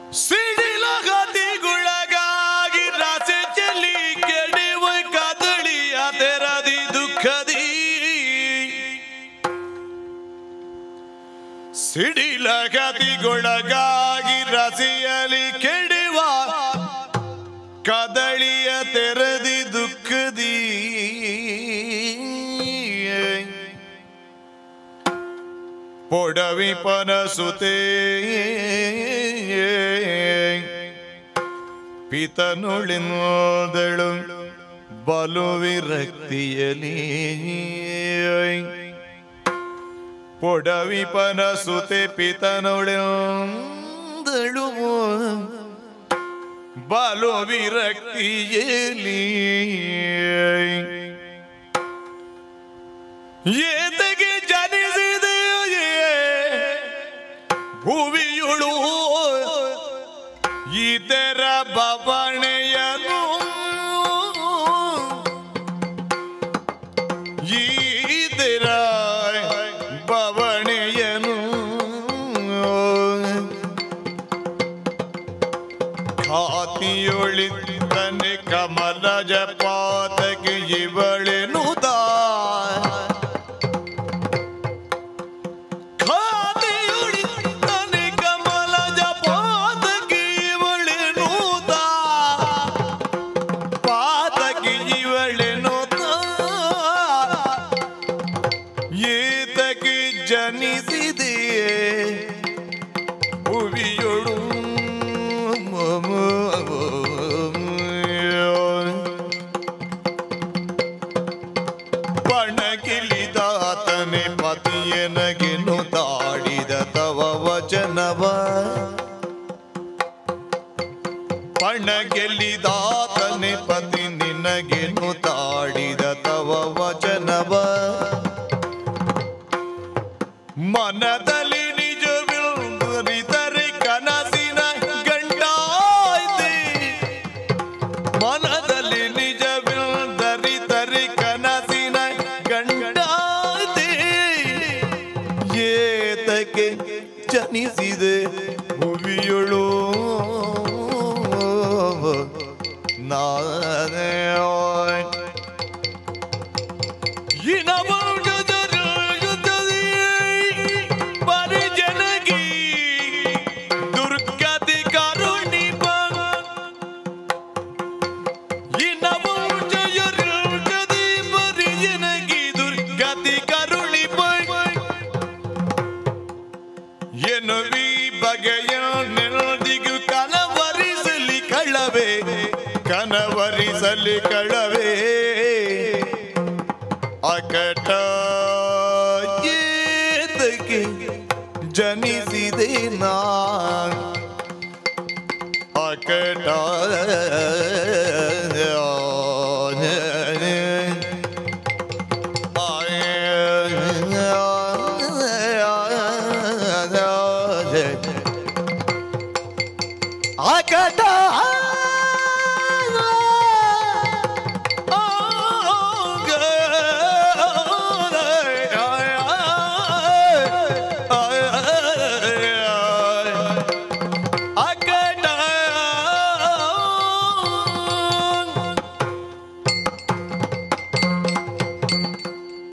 ಸಿಡಿಲಗತಿಗುಳಗಾಗಿ ರಾಸೆ ಚೆಲ್ಲಿ ಕೆಡುವ ಕದಳಿಯ ತೆರದಿ ದುಃಖದಿ ಸಿಡಿಲಗತಿಗೊಳಗಾಗಿ ರಸಿಯಲಿ ಕೆಡುವ ಕದಳಿಯ ತೆರದಿ ದುಃಖದಿ ಪೊಡವಿ ಪನಸುತೆ ಪಿತನುಳಿನೋದಳು ಬಲು ವಿರಕ್ತಿಯಲಿ ಪೊಡವಿ ಪನಸುತೆ ಪಿತನುಳಿನೋದಳು ಬಲು ವಿರಕ್ತಿಯಲಿ ಏತಗೆ ಜನಿಸಿದೆಯೇ ಭುವಿಯುಳು ಇದರ ಬವಣೆಯನು ಇದರ ಬವಣೆಯನು ಖಾತಿಯೊಳಿತನೆ ಕಮಲ ಜಪಾತಗೆ ಇವಳೆನುದಾ ಖಾತೆಯುಳಿತನೆ ಕಮಲ ಜಪಾತಗೆ ಇವಳೆನುದ ಪಾತಗೆ ಇವಳೆನುದ ಏತಕ್ಕೆ ಜನಿಸಿದೆಯೇ ಭುವಿಯೊಳು ಪಣಗಿಲಿದಾತನೆ ಪತಿಯನಗೆನು ತಾಡಿದ ತವ ವಚನವ ಪಣಗೆಲ್ಲಿದಾತನೆ ಪತಿ ನಿನಗೆನು ತಾಡಿದ ತವ ವಚನವ ಮನದಲ್ಲಿ ನಿಜವಿಲ್ಲರಿದರೆ ಕನಸಿನ ಗಂಡಾಯ್ತೆ ಮನದಲ್ಲಿ ನಿಜವಿಲ್ಲರಿದರೆ ಕನಸಿನ ಗಂಡಾಯ್ತೆ ಏತಕ್ಕೆ ಜನಿಸಿದೆ ಭುವಿಯೊಳು ನಾನೇ ಪರಿಜನಗಿ ದುರ್ಗತಿ ಕರುಣಿ ಜಯದಿ ಪರಿಜನಗಿ ದುರ್ಗತಿ ಕರುಣಿ ಎನ್ನುವಿ ಬಗೆಯ ನೆನದಿಗು ಕನವರಿಸಲಿ ಕಳವೆ ಕನವರಿಸಲಿ ಕಳವೆ ಅಕಟ ಏತಕ್ಕೆ ಜನಿಸಿದೆ ನಾ ಅಕಟ ಆಕಟ